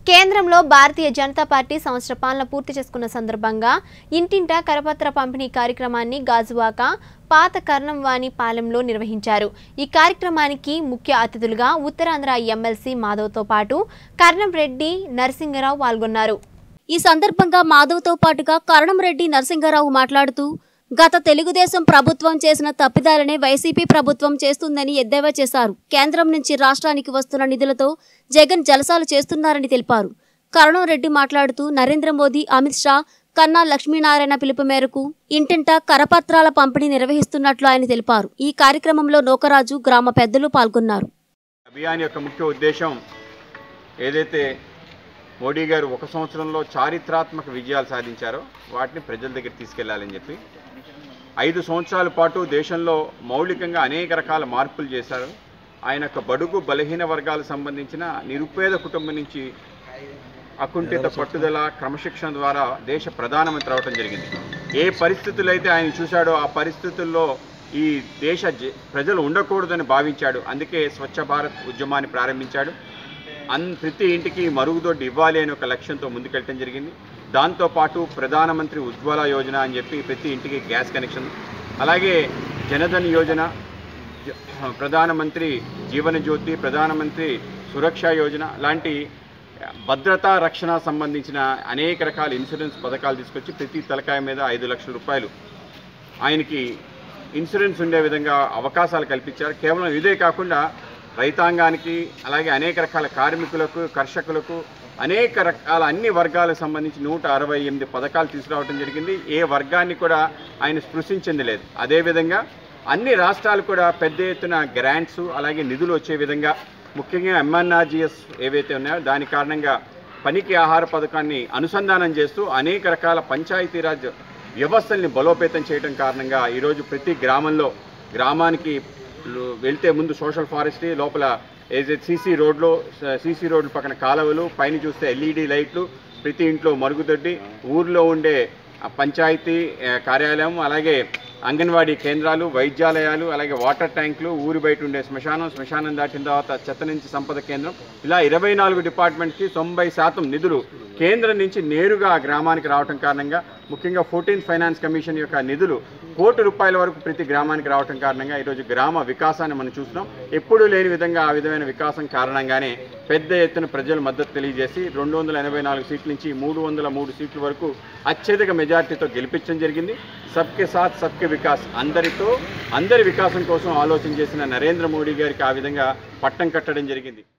కేంద్రంలో భారతీయ జనతా పార్టీ సంవత్సర పాలన పూర్తి చేసుకున్న సందర్భంగా ఇంటింటా కరపత్ర పంపిణీ కార్యక్రమాన్ని గాజువాక పాత కర్ణంవాణి పాలెంలో నిర్వహించారు ఈ కార్యక్రమానికి ముఖ్య అతిథులుగా ఉత్తరాంధ్ర ఎమ్మెల్సీ మాధవ్తో పాటు కర్ణం రెడ్డి నరసింగరావు పాల్గొన్నారు ఈ సందర్భంగా మాధవ్తో పాటుగా కరణంరెడ్డి నరసింహారావు మాట్లాడుతూ గత తెలుగుదేశం ప్రభుత్వం చేసిన తప్పిదాలనే వైసీపీ ప్రభుత్వం చేస్తుందని ఎద్దేవా చేశారు కేంద్రం నుంచి రాష్ట్రానికి వస్తున్న నిధులతో జగన్ జలసాలు చేస్తున్నారని తెలిపారు కరణంరెడ్డి మాట్లాడుతూ నరేంద్ర మోదీ అమిత్ షా కన్నా లక్ష్మీనారాయణ పిలుపు మేరకు ఇంటింటా కరపత్రాల పంపిణీ నిర్వహిస్తున్నట్లు ఆయన తెలిపారు ఈ కార్యక్రమంలో నోకరాజు గ్రామ పెద్దలు పాల్గొన్నారు అభియాన్ యొక్క ముఖ్య ఉద్దేశం ఏదైతే మోడీ గారు ఒక సంవత్సరంలో చారిత్రాత్మక విజయాలు సాధించారో వాటిని ప్రజల దగ్గర తీసుకెళ్లాలని చెప్పి ఐదు సంవత్సరాల పాటు దేశంలో మౌలికంగా అనేక రకాల మార్పులు చేశారు ఆయన యొక్క బడుగు బలహీన వర్గాలకు సంబంధించిన నిరుపేద కుటుంబం నుంచి అకుంఠిత పట్టుదల క్రమశిక్షణ ద్వారా దేశ ప్రధానమంత్రి అవటం జరిగింది ఏ పరిస్థితులు అయితే ఆయన చూశాడో ఆ పరిస్థితుల్లో ఈ దేశ జ- ప్రజలు ఉండకూడదని భావించాడు అందుకే స్వచ్ఛ భారత్ ఉద్యమాన్ని ప్రారంభించాడు అన్ ప్రతి ఇంటికి మరుగుదొడ్డి ఇవ్వాలి అనే ఒక లక్ష్యంతో ముందుకెళ్ళటం జరిగింది దాంతోపాటు ప్రధానమంత్రి ఉజ్వల యోజన అని చెప్పి ప్రతి ఇంటికి గ్యాస్ కనెక్షన్ అలాగే జనధన్ యోజన జ- ప్రధానమంత్రి జీవన జ్యోతి ప్రధానమంత్రి సురక్ష యోజన లాంటి భద్రతా రక్షణ సంబంధించిన అనేక రకాల ఇన్సూరెన్స్ పథకాలు తీసుకొచ్చి ప్రతి తలకాయ మీద ఐదు లక్షల రూపాయలు ఆయనకి ఇన్సూరెన్స్ ఉండే విధంగా అవకాశాలు కల్పించారు కేవలం ఇదే కాకుండా రైతాంగానికి అలాగే అనేక రకాల కార్మికులకు కర్షకులకు అనేక రకాల అన్ని వర్గాలకు సంబంధించి నూట అరవై ఎనిమిది పథకాలు తీసుకురావడం జరిగింది ఏ వర్గాన్ని కూడా ఆయన స్పృశించింది లేదు అదేవిధంగా అన్ని రాష్ట్రాలు కూడా పెద్ద ఎత్తున గ్రాంట్స్ అలాగే నిధులు వచ్చే విధంగా ముఖ్యంగా ఎంఎన్ఆర్జిఎస్ ఏవైతే ఉన్నాయో దాని కారణంగా పనికి ఆహార పథకాన్ని అనుసంధానం చేస్తూ అనేక రకాల పంచాయతీరాజ్ వ్యవస్థల్ని బలోపేతం చేయడం కారణంగా ఈరోజు ప్రతి గ్రామంలో గ్రామానికి లు- వెళ్తే ముందు సోషల్ ఫారెస్ట్రీ లోపల ఏదైతే సీసీ రోడ్లో సీసీ రోడ్ల పక్కన కాలువలు పైన చూస్తే ఎల్ఈడి లైట్లు ప్రతి ఇంట్లో మరుగుదొడ్డి ఊర్లో ఉండే ఆ పంచాయతీ ఆ, కార్యాలయం అలాగే అంగన్వాడీ కేంద్రాలు వైద్యాలయాలు అలాగే వాటర్ ట్యాంకులు ఊరి బయట ఉండే శ్మశానం శ్మశానం దాటిన తర్వాత చెత్త నుంచి సంపద కేంద్రం ఇలా ఇరవై నాలుగు డిపార్ట్మెంట్కి తొంభై శాతం నిధులు కేంద్రం నుంచి నేరుగా ఆ గ్రామానికి రావటం కారణంగా ముఖ్యంగా ఫోర్టీన్త్ ఫైనాన్స్ కమిషన్ యొక్క నిధులు కోటి రూపాయల వరకు ప్రతి గ్రామానికి రావటం కారణంగా ఈరోజు గ్రామ వికాసాన్ని మనం చూస్తున్నాం ఎప్పుడూ లేని విధంగా ఆ విధమైన వికాసం కారణంగానే పెద్ద ఎత్తున ప్రజలు మద్దతు తెలియజేసి రెండు వందల ఎనభై నాలుగు సీట్ల నుంచి మూడు వందల మూడు సీట్ల వరకు అత్యధిక మెజార్టీతో గెలిపించడం జరిగింది సబ్కే సాత్ సబ్కే వికాస్ అందరితో అందరి వికాసం కోసం ఆలోచన చేసిన నరేంద్ర మోడీ గారికి ఆ విధంగా పట్టం కట్టడం జరిగింది